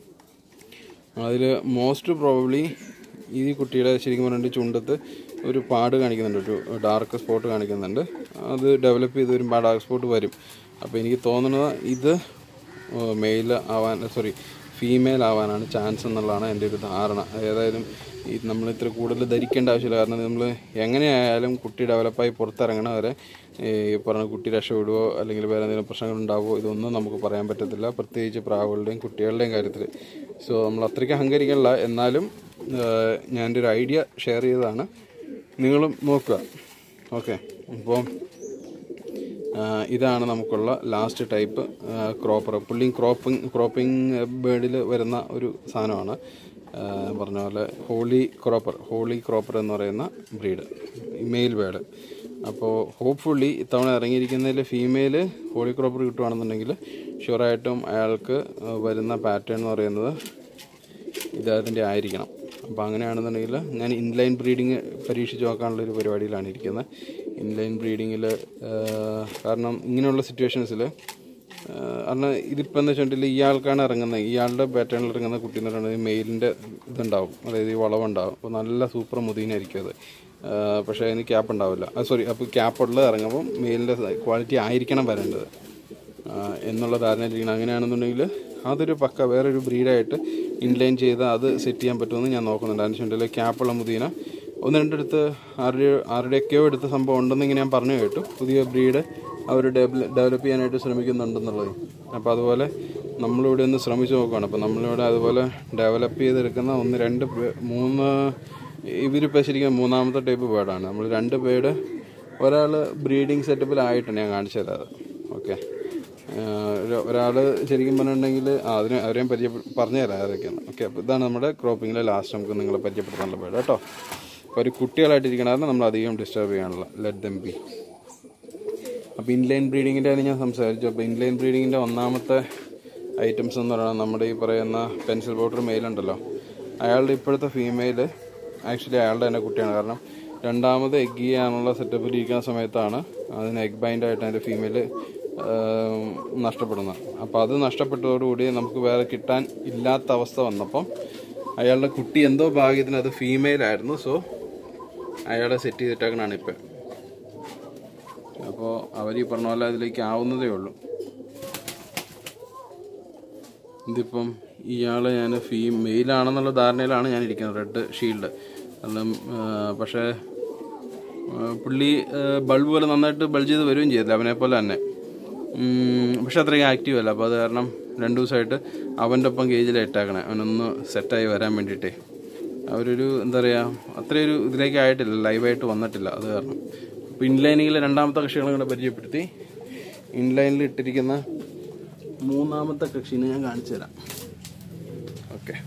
A: അതിൽ മോസ്റ്റ് പ്രോബബ്ലി ഈ കുട്ടിയുടെ ശരിക്കും പറഞ്ഞിട്ട് ചുണ്ടത്ത് ഒരു പാട് കാണിക്കുന്നുണ്ട് ഒരു ഡാർക്ക് സ്പോട്ട് കാണിക്കുന്നുണ്ട് അത് ഡെവലപ്പ് ചെയ്ത് വരുമ്പോൾ ആ ഡാർക്ക് സ്പോട്ട് വരും അപ്പോൾ എനിക്ക് തോന്നുന്നത് ഇത് മെയിൽ ആവാൻ സോറി ഫീമെയിൽ ആവാനാണ് ചാൻസ് എന്നുള്ളതാണ് എൻ്റെ ഒരു ധാരണ ഏതായാലും ഈ നമ്മൾ ഇത്ര കൂടുതൽ ധരിക്കേണ്ട ആവശ്യമില്ല കാരണം നമ്മൾ എങ്ങനെയായാലും കുട്ടി ഡെവലപ്പായി പുറത്തിറങ്ങണ വരെ ഈ പറഞ്ഞ കുട്ടി രക്ഷപ്പെടുവോ അല്ലെങ്കിൽ വേറെ എന്തെങ്കിലും പ്രശ്നങ്ങൾ ഉണ്ടാവുമോ ഇതൊന്നും നമുക്ക് പറയാൻ പറ്റത്തില്ല പ്രത്യേകിച്ച് പ്രാവുകളുടെയും കുട്ടികളുടെയും കാര്യത്തിൽ സോ നമ്മൾ അത്രയ്ക്ക് അഹങ്കരിക്കണില്ല എന്നാലും ഏഹ്, ഞാൻ എൻ്റെ ഒരു ഐഡിയ ഷെയർ ചെയ്തതാണ് നിങ്ങളും നോക്കുക ഓക്കെ അപ്പോൾ ആഹ് ഇതാണ് നമുക്കുള്ള last type cropper pulling cropping cropping ബേർഡിൽ വരുന്ന ഒരു സാധനമാണ് ആഹ് പറഞ്ഞ പോലെ ഹോളി ക്രോപ്പർ ഹോളി ക്രോപ്പർ എന്ന് പറയുന്ന ബ്രീഡ് മെയിൽ ബേർഡ് അപ്പോൾ ഹോപ്പ്ഫുള്ളി ഇത്തവണ ഇറങ്ങിയിരിക്കുന്നതിൽ ഫീമെയിൽ ഹോളി ക്രോപ്പർ കിട്ടുവാണെന്നുണ്ടെങ്കിൽ ഷുവറായിട്ടും അയാൾക്ക് ആഹ് വരുന്ന പാറ്റേൺ എന്ന് പറയുന്നത് ഇദ്ദേഹത്തിൻ്റെ ആയിരിക്കണം അപ്പോൾ അങ്ങനെയാണെന്നുണ്ടെങ്കിൽ ഞാൻ ഇൻലൈൻ ബ്രീഡിങ് പരീക്ഷിച്ച് നോക്കാനുള്ള ഒരു പരിപാടിയിലാണ് ഇരിക്കുന്നത് ഇൻലൈൻ ബ്രീഡിങ്ങിൽ കാരണം ഇങ്ങനെയുള്ള സിറ്റുവേഷൻസിൽ കാരണം ഇതിപ്പോൾ എന്ന് വെച്ചിട്ടുണ്ടെങ്കിൽ ഇയാൾക്കാണ് ഇറങ്ങുന്നത് ഇയാളുടെ പാറ്റേണിൽ ഇറങ്ങുന്ന കുട്ടി എന്ന് പറയുന്നത് മെയിലിൻ്റെ ഇതുണ്ടാവും അതായത് ഈ വളവുണ്ടാവും അപ്പോൾ നല്ല സൂപ്പർ മുതീനായിരിക്കും അത് ആ, പക്ഷേ അതിന് ക്യാപ്പ് ഉണ്ടാവില്ല സോറി അപ്പോൾ ക്യാപ്പ് ഉള്ളത് ഇറങ്ങുമ്പോൾ മെയിലിൻ്റെ ക്വാളിറ്റി ആയിരിക്കണം വരേണ്ടത് ആ, എന്നുള്ള ധാരണയിലിരിക്കണം അങ്ങനെയാണെന്നുണ്ടെങ്കിൽ അതൊരു പക്ക വേറൊരു ബ്രീഡായിട്ട് ഇൻലൈൻ ചെയ്ത് അത് സെറ്റ് ചെയ്യാൻ പറ്റുമെന്ന് ഞാൻ നോക്കുന്നുണ്ട് അതിന് വെച്ചിട്ടുണ്ടെങ്കിൽ ക്യാപ്പുള്ള മുതീന ഒന്ന് രണ്ടിടത്ത് ആരുടെ ആരുടെയൊക്കെയോ എടുത്ത സംഭവം ഉണ്ടെന്ന് ഇങ്ങനെ ഞാൻ പറഞ്ഞു കേട്ടു പുതിയ ബ്രീഡ് അവർ ഡെവലപ്പ് ചെയ്യാനായിട്ട് ശ്രമിക്കുന്നുണ്ടെന്നുള്ളത് അപ്പോൾ അതുപോലെ നമ്മളിവിടെ ഒന്ന് ശ്രമിച്ചു നോക്കുകയാണ് അപ്പോൾ നമ്മളിവിടെ അതുപോലെ ഡെവലപ്പ് ചെയ്തെടുക്കുന്ന ഒന്ന് രണ്ട് പേ- മൂന്ന് ഇവരിപ്പോൾ ശരിക്കും മൂന്നാമത്തെ ടൈപ്പ് ബേർഡാണ് നമ്മൾ രണ്ട് ബേർഡ് ഒരാൾ ബ്രീഡിംഗ് സെറ്റപ്പിലായിട്ടുണ്ട് ഞാൻ കാണിച്ചു തരാം ഓക്കെ ഒരാൾ ശരിക്കും പറഞ്ഞിട്ടുണ്ടെങ്കിൽ ആ അതിന് അവരെയും പരിചയ പറഞ്ഞു തരാം ആരൊക്കെയാണ് ഓക്കെ അപ്പോൾ ഇതാണ് നമ്മുടെ ക്രോപ്പിങ്ങിലെ ലാസ്റ്റ് നമുക്ക് നിങ്ങളെ പരിചയപ്പെടുത്താനുള്ള ബേർഡ് കേട്ടോ അപ്പോൾ ഒരു കുട്ടികളായിട്ടിരിക്കണ കാരണം നമ്മൾ അധികം ഡിസ്റ്റർബ് ചെയ്യാനുള്ള ലെറ്റ് ദം ബി അപ്പോൾ ഇൻലൈൻ ബ്രീഡിങ്ങിൻ്റെ ഞാൻ സംസാരിച്ചു അപ്പോൾ ഇൻലൈൻ ബ്രീഡിങ്ങിൻ്റെ ഒന്നാമത്തെ ഐറ്റംസ് എന്ന് പറയുന്നത് നമ്മുടെ ഈ പറയുന്ന പെൻസിൽ ബോട്ടർ മെയിലുണ്ടല്ലോ അയാളുടെ ഇപ്പോഴത്തെ ഫീമെയിൽ ആക്ച്വലി അയാളുടെ തന്നെ കുട്ടിയാണ് കാരണം രണ്ടാമത് എഗ് ചെയ്യാനുള്ള സെറ്റപ്പിൽ ഇരിക്കുന്ന സമയത്താണ് അതിന് എഗ് ബൈൻഡ് ആയിട്ട് അതിൻ്റെ ഫീമെയിൽ നഷ്ടപ്പെടുന്നത് അപ്പോൾ അത് നഷ്ടപ്പെട്ടതോടുകൂടി നമുക്ക് വേറെ കിട്ടാൻ ഇല്ലാത്ത അവസ്ഥ വന്നപ്പം അയാളുടെ കുട്ടി എന്തോ ഭാഗ്യത്തിന് അത് ഫീമെയിൽ ആയിരുന്നു സോ അയാളെ സെറ്റ് ചെയ്തിട്ടേക്കണാണ് ഇപ്പം അപ്പോൾ അവർ ഈ പറഞ്ഞ പോലെ അതിലേക്ക് ആവുന്നതേ ഉള്ളൂ ഇതിപ്പം ഇയാളെ ഞാൻ ഫീ മെയിലാണെന്നുള്ള ധാരണയിലാണ് ഞാൻ ഇരിക്കുന്നത് റെഡ് ഷീൽഡ് കാരണം ആ, പക്ഷേ ആ, പുള്ളി ബൾബ് പോലെ നന്നായിട്ട് ബൾജ് ചെയ്ത് വരികയും ചെയ്തില്ല അവനെ പോലെ തന്നെ ഉം, പക്ഷെ അത്രയും ആക്റ്റീവ് അല്ല അപ്പോൾ അത് കാരണം രണ്ട് ദിവസമായിട്ട് അവൻ്റെ ഒപ്പം കേജിൽ ഇട്ടേക്കണേ അവനൊന്ന് സെറ്റായി വരാൻ വേണ്ടിയിട്ടേ അവരൊരു എന്താ പറയുക അത്രയൊരു ഇതിലേക്ക് ആയിട്ടില്ല ലൈവായിട്ട് വന്നിട്ടില്ല അത് കാരണം അപ്പോൾ ഇൻലൈനിങ്ങിലെ രണ്ടാമത്തെ കക്ഷികളെ കൂടെ പരിചയപ്പെടുത്തി ഇൻലൈനിൽ ഇട്ടിരിക്കുന്ന മൂന്നാമത്തെ കക്ഷീനെ ഞാൻ കാണിച്ചു തരാം ഓക്കെ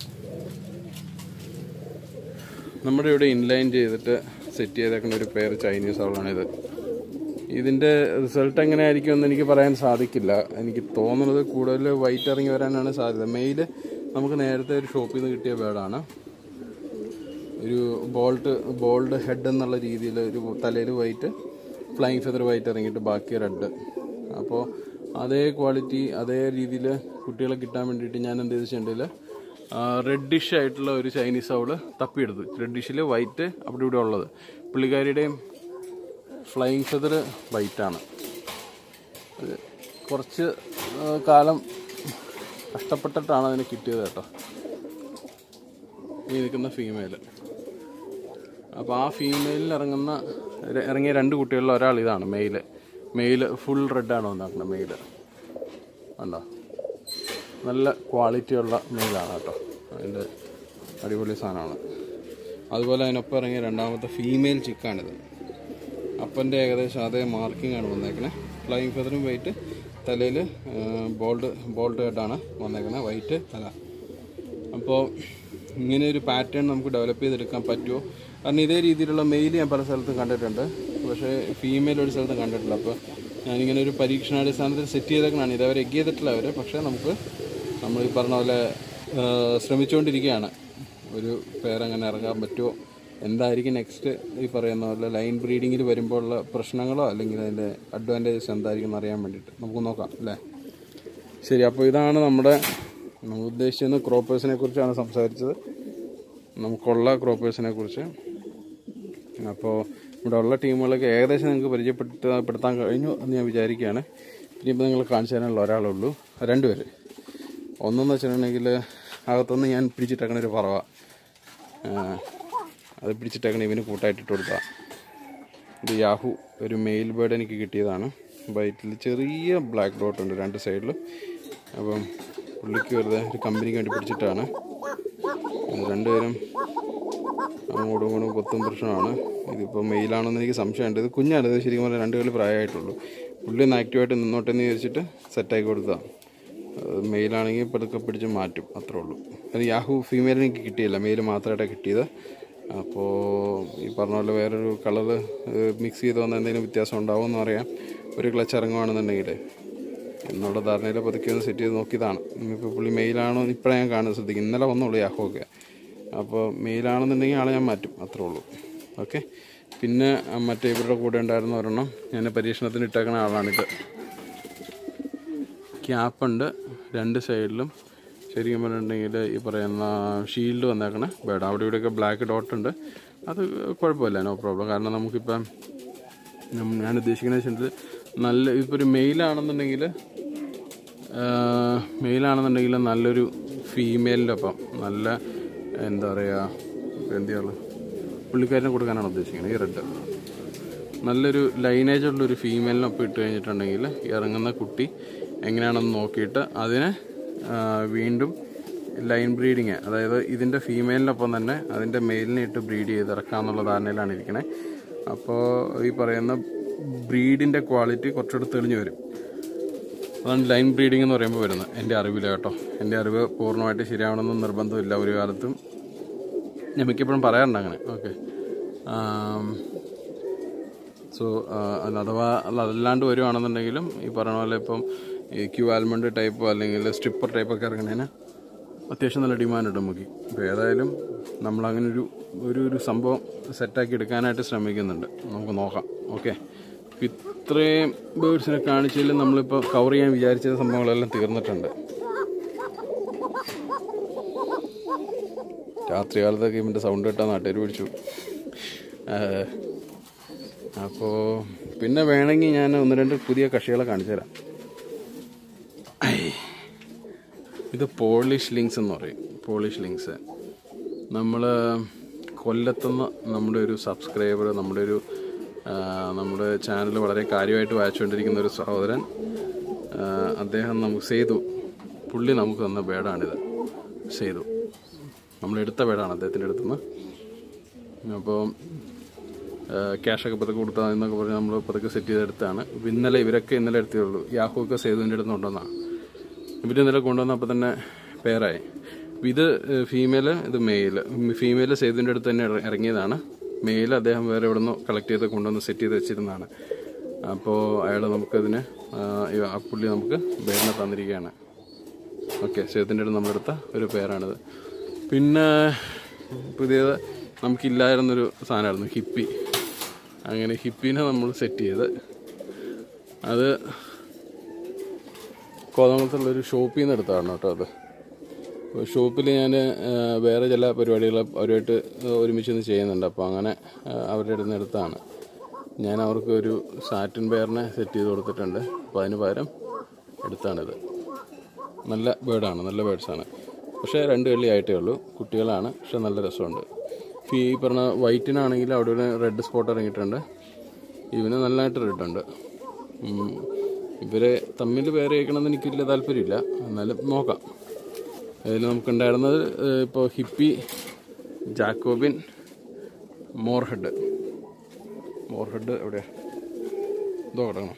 A: നമ്മുടെ ഇവിടെ ഇൻലൈൻ ചെയ്തിട്ട് സെറ്റ് ചെയ്തേക്കുന്ന ഒരു പേര് ചൈനീസ് അവളാണിത് ഇതിൻ്റെ റിസൾട്ട് എങ്ങനെയായിരിക്കും എന്ന് എനിക്ക് പറയാൻ സാധിക്കില്ല എനിക്ക് തോന്നുന്നത് കൂടുതൽ വൈറ്റ് ഇറങ്ങി വരാനാണ് സാധ്യത മെയിൽ നമുക്ക് നേരത്തെ ഒരു ഷോപ്പിൽ നിന്ന് കിട്ടിയ ബേഡാണ് ഒരു ബോൾട്ട് ബോൾഡ് ഹെഡ് എന്നുള്ള രീതിയിൽ ഒരു തലയിൽ വൈറ്റ് ഫ്ലൈങ് ഫെദർ വൈറ്റ് ഇറങ്ങിയിട്ട് ബാക്കി റെഡ് അപ്പോൾ അതേ ക്വാളിറ്റി അതേ രീതിയിൽ കുട്ടികളെ കിട്ടാൻ വേണ്ടിയിട്ട് ഞാൻ എന്ത് ചെയ്തിട്ടുണ്ടെങ്കിൽ റെഡിഷ് ആയിട്ടുള്ള ഒരു ചൈനീസ് അവള് തപ്പിയെടുത്തു റെഡിഷിൽ വൈറ്റ് അവിടെ ഇവിടെ ഉള്ളത് പുള്ളിക്കാരിയുടെയും ഫ്ലൈങ് ഫെദർ വൈറ്റാണ് അത് കുറച്ച് ആ, കാലം കഷ്ടപ്പെട്ടിട്ടാണ് അതിന് കിട്ടിയത് കേട്ടോ ഈ നിൽക്കുന്ന ഫീമെയിൽ അപ്പോൾ ആ ഫീമെയിലിൽ ഇറങ്ങുന്ന ര- ഇറങ്ങിയ രണ്ട് കുട്ടികളിൽ ഒരാൾ ഇതാണ് മെയില് മെയിൽ ഫുൾ റെഡാണ് വന്നേക്കുന്നത് മെയിൽ കണ്ടോ നല്ല ക്വാളിറ്റിയുള്ള മെയിലാണ് കേട്ടോ അതിൻ്റെ അടിപൊളി സാധനമാണ് അതുപോലെ അതിനൊപ്പം ഇറങ്ങിയ രണ്ടാമത്തെ ഫീമെയിൽ ചിക്കാണിത് അപ്പൻ്റെ ഏകദേശം അതേ മാർക്കിംഗ് ആണ് വന്നേക്കണേ ഫ്ലൈയിങ് ഫെതറും വൈറ്റ് തലയിൽ ബോൾഡ് ബോൾഡ് ഹെഡാണ് വന്നേക്കുന്നത് വൈറ്റ് തല അപ്പോൾ ഇങ്ങനെ ഒരു പാറ്റേൺ നമുക്ക് ഡെവലപ്പ് ചെയ്തെടുക്കാൻ പറ്റുമോ കാരണം ഇതേ രീതിയിലുള്ള മെയിൽ ഞാൻ പല സ്ഥലത്തും കണ്ടിട്ടുണ്ട് പക്ഷേ ഫീമെയിൽ ഒരു സ്ഥലത്തും കണ്ടിട്ടില്ല അപ്പോൾ ഞാനിങ്ങനെ ഒരു പരീക്ഷണാടിസ്ഥാനത്തിൽ സെറ്റ് ചെയ്തേക്കണാണ് ഇതവരെ എഗ് ചെയ്തിട്ടില്ല അവർ പക്ഷേ നമുക്ക് നമ്മൾ ഈ പറഞ്ഞ പോലെ ആ, ശ്രമിച്ചുകൊണ്ടിരിക്കുകയാണ് ഒരു പേരങ്ങനെ ഇറങ്ങാൻ പറ്റുമോ എന്തായിരിക്കും നെക്സ്റ്റ് ഈ പറയുന്ന പോലെ ലൈൻ ബ്രീഡിങ്ങിൽ വരുമ്പോഴുള്ള പ്രശ്നങ്ങളോ അല്ലെങ്കിൽ അതിൻ്റെ അഡ്വാൻറ്റേജസ് എന്തായിരിക്കും എന്ന് അറിയാൻ വേണ്ടിയിട്ട് നമുക്ക് നോക്കാം അല്ലേ ശരി അപ്പോൾ ഇതാണ് നമ്മുടെ നമ്മൾ ഉദ്ദേശിച്ചിരുന്ന ക്രോപ്പേഴ്സിനെ കുറിച്ചാണ് സംസാരിച്ചത് നമുക്കുള്ള ക്രോപ്പേഴ്സിനെ കുറിച്ച് അപ്പോൾ ഇവിടെ ഉള്ള ടീമുകളൊക്കെ ഏകദേശം നിങ്ങൾക്ക് പരിചയപ്പെടുത്തപ്പെടുത്താൻ കഴിഞ്ഞു എന്ന് ഞാൻ വിചാരിക്കുകയാണ് ഇനിയിപ്പോൾ നിങ്ങൾ കാണിച്ചു തരാനുള്ള ഒരാളുള്ളൂ രണ്ടുപേര് ഒന്നെന്ന് വെച്ചിട്ടുണ്ടെങ്കിൽ അകത്തുനിന്ന് ഞാൻ പിടിച്ചിട്ടേക്കണ ഒരു പറവ ആ, അത് പിടിച്ചിട്ടേക്കണ ഇവന് കൂട്ടായിട്ട് ഇട്ട് കൊടുത്താൽ ഇത് യാഹു ഒരു മെയിൽ ബേർഡ് എനിക്ക് കിട്ടിയതാണ് വൈറ്റിൽ ചെറിയ ബ്ലാക്ക് ഡോട്ട് ഉണ്ട് രണ്ട് സൈഡിലും അപ്പം പുള്ളിക്ക് വെറുതെ ഒരു കമ്പനിക്ക് വേണ്ടി പിടിച്ചിട്ടാണ് ഇത് രണ്ടുപേരും അങ്ങോട്ടും ഇങ്ങോട്ടും കൊത്തും പ്രശ്നമാണ് ഇതിപ്പോൾ മെയിലാണെന്ന് എനിക്ക് സംശയമുണ്ട് ഇത് കുഞ്ഞാണ് ഇത് ശരിക്കും പറഞ്ഞാൽ രണ്ട് കളി പ്രായമായിട്ടുള്ളൂ പുള്ളി ഒന്ന് ആക്റ്റീവായിട്ട് നിന്നോട്ടെന്ന് വിചാരിച്ചിട്ട് സെറ്റാക്കി കൊടുത്തതാണ് മെയിലാണെങ്കിൽ പതുക്കെ പിടിച്ച് മാറ്റും അത്രേ ഉള്ളൂ അത് യാഹു ഫീമെയിൽ എനിക്ക് കിട്ടിയില്ല മെയിൽ മാത്രമായിട്ടാണ് കിട്ടിയത് അപ്പോൾ ഈ പറഞ്ഞ പോലെ വേറൊരു കളറ് മിക്സ് ചെയ്ത് വന്ന എന്തെങ്കിലും വ്യത്യാസം ഉണ്ടാവുമെന്ന് അറിയാം ഒരു ക്ലച്ച് ഇറങ്ങുവാണെന്നുണ്ടെങ്കിൽ എന്നുള്ള ധാരണയിൽ പതുക്കെ ഒന്ന് സെറ്റ് ചെയ്ത് നോക്കിയതാണ് ഇപ്പോൾ പുള്ളി മെയിലാണോ എന്ന് ഇപ്പോഴാണ് ഞാൻ കാണുന്നത് ശ്രദ്ധിക്കും ഇന്നലെ വന്നുള്ളൂ യാഹു ഒക്കെ അപ്പോൾ മെയിലാണെന്നുണ്ടെങ്കിൽ ആളെ ഞാൻ മാറ്റും അത്രേ ഉള്ളൂ ഓക്കെ പിന്നെ ആ, മറ്റേ ഇവരുടെ കൂടെ ഉണ്ടായിരുന്ന ഒരെണ്ണം ഞാൻ പരീക്ഷണത്തിന് ഇട്ടേക്കണ ആളാണിത് ക്യാപ്പുണ്ട് രണ്ട് സൈഡിലും ശരിക്കും പറഞ്ഞിട്ടുണ്ടെങ്കിൽ ഈ പറയുന്ന ഷീൽഡ് വന്നേക്കണേ ബേഡ് അവിടെ ഇവിടെയൊക്കെ ബ്ലാക്ക് ഡോട്ട് ഉണ്ട് അത് കുഴപ്പമില്ല നോ പ്രോബ്ലം കാരണം നമുക്കിപ്പം നം- ഞാൻ ഉദ്ദേശിക്കുന്നത് വെച്ചാൽ നല്ല ഇപ്പോൾ ഒരു മെയിലാണെന്നുണ്ടെങ്കിൽ മെയിലാണെന്നുണ്ടെങ്കിൽ നല്ലൊരു ഫീമെയിലിൻ്റെ ഒപ്പം നല്ല എന്താ പറയുക എന്ത് ചെയ്യുള്ളൂ പുള്ളിക്കാരനെ കൊടുക്കാനാണ് ഉദ്ദേശിക്കുന്നത് ഈ റെഡ് നല്ലൊരു ലൈനേജ് ഉള്ള ഒരു ഫീമെയിലിനൊപ്പം ഇട്ട് കഴിഞ്ഞിട്ടുണ്ടെങ്കിൽ ഇറങ്ങുന്ന കുട്ടി എങ്ങനെയാണെന്ന് നോക്കിയിട്ട് അതിനെ ആ, വീണ്ടും ലൈൻ ബ്രീഡിങ് അതായത് ഇതിൻ്റെ ഫീമെയിലിനൊപ്പം തന്നെ അതിൻ്റെ മെയിലിനെ ഇട്ട് ബ്രീഡ് ചെയ്ത് ഇറക്കാമെന്നുള്ള ധാരണയിലാണ് ഇരിക്കണേ അപ്പോൾ ഈ പറയുന്ന ബ്രീഡിൻ്റെ ക്വാളിറ്റി കുറച്ചുകൂടെ തെളിഞ്ഞു വരും അതാണ് ലൈൻ ബ്രീഡിംഗ് എന്ന് പറയുമ്പോൾ വരുന്നത് എൻ്റെ അറിവിൽ കേട്ടോ എൻ്റെ അറിവ് പൂർണ്ണമായിട്ട് ശരിയാവണമെന്ന് നിർബന്ധമില്ല ഒരു കാലത്തും ഞാൻ മിക്കപ്പോഴും പറയാറുണ്ട് അങ്ങനെ ഓക്കെ സോ അഥവാ അതല്ലാണ്ട് വരുവാണെന്നുണ്ടെങ്കിലും ഈ പറഞ്ഞ പോലെ ഇപ്പം ഈ ക്യൂ ആൽമണ്ട് ടൈപ്പോ അല്ലെങ്കിൽ സ്ട്രിപ്പർ ടൈപ്പൊക്കെ ഇറങ്ങുന്നതിന് അത്യാവശ്യം നല്ല ഡിമാൻഡ് ഉണ്ട് നമുക്ക് ഇപ്പോൾ ഏതായാലും നമ്മളങ്ങനെ ഒരു ഒരു ഒരു സംഭവം സെറ്റാക്കി എടുക്കാനായിട്ട് ശ്രമിക്കുന്നുണ്ട് നമുക്ക് നോക്കാം ഓക്കെ ഇത്രയും ബേഡ്സിനെ കാണിച്ചതിൽ നമ്മളിപ്പോൾ കവർ ചെയ്യാൻ വിചാരിച്ച സംഭവങ്ങളെല്ലാം തീർന്നിട്ടുണ്ട് രാത്രി കാലത്തൊക്കെ ഇവൻ്റെ സൗണ്ട് കേട്ടാൽ നാട്ടുകാർ പിടിച്ചു അപ്പോൾ പിന്നെ വേണമെങ്കിൽ ഞാൻ ഒന്ന് രണ്ട് പുതിയ കക്ഷികളെ കാണിച്ചു തരാം ഐ. ഇത് പോളിഷ് ലിങ്സ് എന്ന് പറയും പോളിഷ് ലിങ്സ് നമ്മൾ കൊല്ലത്തുനിന്ന് നമ്മുടെ ഒരു സബ്സ്ക്രൈബർ നമ്മുടെ ഒരു ആ, നമ്മുടെ ചാനൽ വളരെ കാര്യമായിട്ട് വായിച്ചുകൊണ്ടിരിക്കുന്ന ഒരു സഹോദരൻ ആ, അദ്ദേഹം നമുക്ക് സേതു പുള്ളി നമുക്ക് തന്ന ബേഡാണിത് സേതു നമ്മളെടുത്ത ബേഡാണ് അദ്ദേഹത്തിൻ്റെ അടുത്തുനിന്ന് അപ്പോൾ ക്യാഷൊക്കെ പതുക്കെ കൊടുത്താൽ എന്നൊക്കെ പറഞ്ഞ് നമ്മൾ പതുക്കെ സെറ്റ് ചെയ്തെടുത്താണ് ഇപ്പം ഇന്നലെ ഇവരൊക്കെ ഇന്നലെ എടുത്തേ ഉള്ളൂ യാഹു ഒക്കെ സേതുവിൻ്റെ അടുത്ത് കൊണ്ടുവന്നാണ് ഇവർ ഇന്നലെ കൊണ്ടുവന്നപ്പോൾ തന്നെ പേരായി ഇത് ഫീമെയിൽ ഇത് മെയിൽ ഫീമെയിൽ സേതുവിൻ്റെ അടുത്ത് തന്നെ ഇറ- ഇറങ്ങിയതാണ് മെയിൽ അദ്ദേഹം വേറെ എവിടെ നിന്ന് കളക്ട് ചെയ്ത് കൊണ്ടുവന്ന് സെറ്റ് ചെയ്ത് വെച്ചിരുന്നതാണ് അപ്പോൾ അയാൾ നമുക്കതിന് ആ, ഈ- ആ പുള്ളി നമുക്ക് ബേറിനെ തന്നിരിക്കുകയാണ് ഓക്കെ സേതുവിൻ്റെ അടുത്ത് നമ്മളെടുത്ത ഒരു പേരാണിത് പിന്നെ പുതിയത് നമുക്കില്ലായിരുന്നൊരു സാധനമായിരുന്നു ഹിപ്പി അങ്ങനെ ഹിപ്പിനെ നമ്മൾ സെറ്റ് ചെയ്ത് അത് കോതമംഗലത്തുള്ളൊരു ഷോപ്പിൽ നിന്ന് എടുത്തതാണ് കേട്ടോ അത് ഷോപ്പിൽ ഞാൻ വേറെ ചില പരിപാടികൾ അവരുമായിട്ട് ഒരുമിച്ച് നിന്ന് ചെയ്യുന്നുണ്ട് അപ്പോൾ അങ്ങനെ ആ, അവരുടെ അടുത്ത് നിന്ന് എടുത്താണ് ഞാൻ അവർക്ക് ഒരു സാറ്റിൻ ബെയറിനെ സെറ്റ് ചെയ്ത് കൊടുത്തിട്ടുണ്ട് അപ്പോൾ അതിന് പകരം എടുത്താണിത് നല്ല ബേർഡാണ് നല്ല ബേർഡ്സാണ് പക്ഷേ രണ്ട് കള്ളി ആയിട്ടേ ഉള്ളൂ കുട്ടികളാണ് പക്ഷെ നല്ല രസമുണ്ട് ഈ പറഞ്ഞ വൈറ്റിനാണെങ്കിൽ അവിടെ ഒരു റെഡ് സ്പോട്ട് ഇറങ്ങിയിട്ടുണ്ട് ഇവന് നല്ലതായിട്ട് റെഡ് ഉണ്ട് ഉം. ഇവരെ തമ്മിൽ പേര് കേൾക്കണമെന്ന് എനിക്ക് വലിയ താല്പര്യമില്ല എന്നാലും നോക്കാം അതിൽ നമുക്കുണ്ടായിരുന്നത് ഇപ്പോൾ ഹിപ്പി ജാക്കോബിൻ മോർഹെഡ് മോർഹെഡ് എവിടെയാണ് ഇതോ കിടക്കണം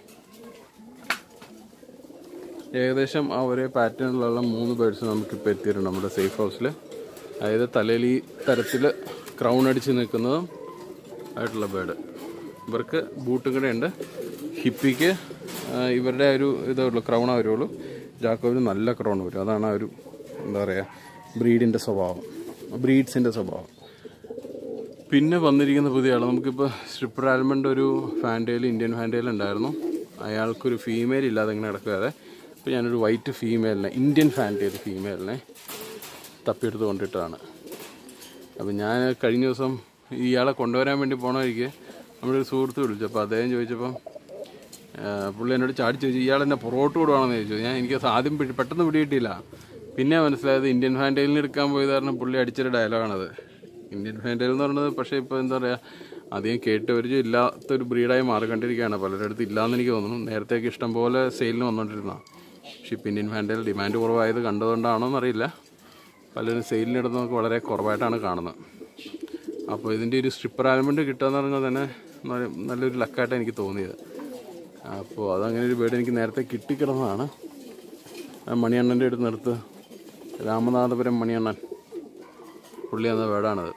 A: ഏകദേശം ആ ഒരേ പാറ്റേണിലുള്ള മൂന്ന് ബേഡ്സ് നമുക്കിപ്പോൾ എത്തിയിട്ടുണ്ട് നമ്മുടെ സേഫ് ഹൗസിൽ അതായത് തലയിൽ ഈ തരത്തിൽ ക്രൗൺ അടിച്ച് നിൽക്കുന്നതും ആയിട്ടുള്ള ബേഡ് ഇവർക്ക് ബൂട്ടും കൂടെ ഉണ്ട് ഹിപ്പിക്ക് ആ, ഇവരുടെ ഒരു ഇതേ ഉള്ളൂ ക്രൗണേ വരുള്ളൂ ജാക്കോബിന് നല്ല ക്രൗൺ വരും അതാണ് ആ ഒരു എന്താ പറയുക ബ്രീഡിൻ്റെ സ്വഭാവം ബ്രീഡ്സിൻ്റെ സ്വഭാവം പിന്നെ വന്നിരിക്കുന്ന പുതിയ ആൾ നമുക്കിപ്പോൾ സ്ട്രിപ്പർ ആൽമണ്ട് ഒരു ഫാൻറ്റയിൽ ഇന്ത്യൻ ഫാൻറ്റയിൽ ഉണ്ടായിരുന്നു അയാൾക്കൊരു ഫീമെയിൽ ഇല്ലാതെ ഇങ്ങനെ കിടക്കാതെ അപ്പോൾ ഞാനൊരു വൈറ്റ് ഫീമെയിലിനെ ഇന്ത്യൻ ഫാൻറ്റയിൽ ഫീമെയിലിനെ തപ്പിയെടുത്ത് കൊണ്ടിട്ടാണ് അപ്പോൾ ഞാൻ കഴിഞ്ഞ ദിവസം ഇയാളെ കൊണ്ടുവരാൻ വേണ്ടി പോണ വഴിക്ക് നമ്മുടെ ഒരു സുഹൃത്ത് വിളിച്ചു അപ്പോൾ അദ്ദേഹം ചോദിച്ചപ്പം ആ, പുള്ളി എന്നോട് ചാടി ചോദിച്ചു ഇയാൾ എന്നെ പുറകോട്ട് വിടുവാണെന്ന് ചോദിച്ചു ഞാൻ എനിക്ക് ആദ്യം പിടി- പെട്ടെന്ന് പിടികിട്ടിയില്ല പിന്നെ മനസ്സിലായത് ഇന്ത്യൻ ഫാൻറ്റൈലിന് എടുക്കാൻ പോയത് കാരണം പുള്ളി അടിച്ചൊരു ഡയലോഗാണത് ഇന്ത്യൻ ഫാൻറ്റൈൽ എന്ന് പറയുന്നത് പക്ഷേ ഇപ്പോൾ എന്താ പറയുക അധികം കേട്ട് പരിചയം ഇല്ലാത്തൊരു ബ്രീഡായി മാറിക്കൊണ്ടിരിക്കുകയാണ് പലരുടെ അടുത്ത് ഇല്ലാന്ന് എനിക്ക് തോന്നുന്നു നേരത്തേക്ക് ഇഷ്ടം പോലെ സെയിലിന് വന്നുകൊണ്ടിരുന്നതാണ് പക്ഷേ ഇപ്പോൾ ഇന്ത്യൻ ഫാൻറ്റൈൽ ഡിമാൻഡ് കുറവായത് കണ്ടുകൊണ്ടാണോ എന്നറിയില്ല പലരും സെയിലിനിടുന്ന നമുക്ക് വളരെ കുറവായിട്ടാണ് കാണുന്നത് അപ്പോൾ ഇതിൻ്റെ ഒരു സ്ട്രിപ്പർ ആൽമണ്ട് കിട്ടുക എന്ന് പറഞ്ഞാൽ തന്നെ നല്ല- നല്ലൊരു ലക്കായിട്ടാണ് എനിക്ക് തോന്നിയത് അപ്പോൾ അതങ്ങനെ ഒരു ബേഡ് എനിക്ക് നേരത്തെ കിട്ടിക്കിടന്നതാണ് ആ മണിയണ്ണൻ്റെ അടുത്ത് നിർത്ത് രാമനാഥപുരം മണിയണ്ണൻ പുള്ളി എന്ന ബേഡാണത്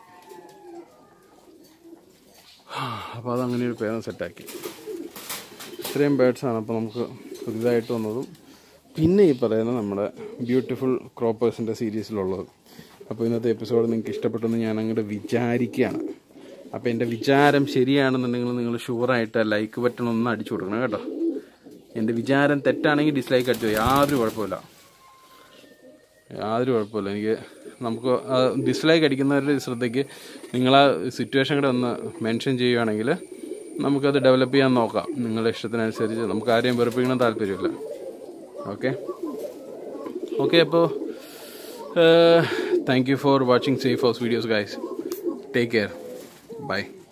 A: അപ്പോൾ അതങ്ങനെ ഒരു പേരും സെറ്റാക്കി ഇത്രയും ബേഡ്സാണ് അപ്പോൾ നമുക്ക് പുതിയതായിട്ട് വന്നതും പിന്നെ ഈ പറയുന്ന നമ്മുടെ ബ്യൂട്ടിഫുൾ ക്രോപ്പേഴ്സിൻ്റെ സീരീസിലുള്ളത് അപ്പോൾ ഇന്നത്തെ എപ്പിസോഡ് നിങ്ങൾക്ക് ഇഷ്ടപ്പെട്ടെന്ന് ഞാൻ അങ്ങോട്ട് വിചാരിക്കുകയാണ് അപ്പോൾ എൻ്റെ വിചാരം ശരിയാണെന്നുണ്ടെങ്കിൽ നിങ്ങൾ ഷുവറായിട്ട് ലൈക്ക് ബട്ടൺ ഒന്ന് അടിച്ചു കൊടുക്കണം കേട്ടോ എൻ്റെ വിചാരം തെറ്റാണെങ്കിൽ ഡിസ്ലൈക്ക് അടിച്ചു യാതൊരു കുഴപ്പമില്ല യാതൊരു കുഴപ്പമില്ല എനിക്ക് നമുക്ക് ഡിസ്ലൈക്ക് അടിക്കുന്നവരുടെ ശ്രദ്ധയ്ക്ക് നിങ്ങൾ ആ സിറ്റുവേഷൻ കൂടെ ഒന്ന് മെൻഷൻ ചെയ്യുകയാണെങ്കിൽ നമുക്കത് ഡെവലപ്പ് ചെയ്യാൻ നോക്കാം നിങ്ങളുടെ ഇഷ്ടത്തിനനുസരിച്ച് നമുക്ക് ആരെയും വെറുപ്പിക്കണം താല്പര്യമില്ല ഓക്കെ ഓക്കെ അപ്പോൾ thank you for watching safe house videos guys take care by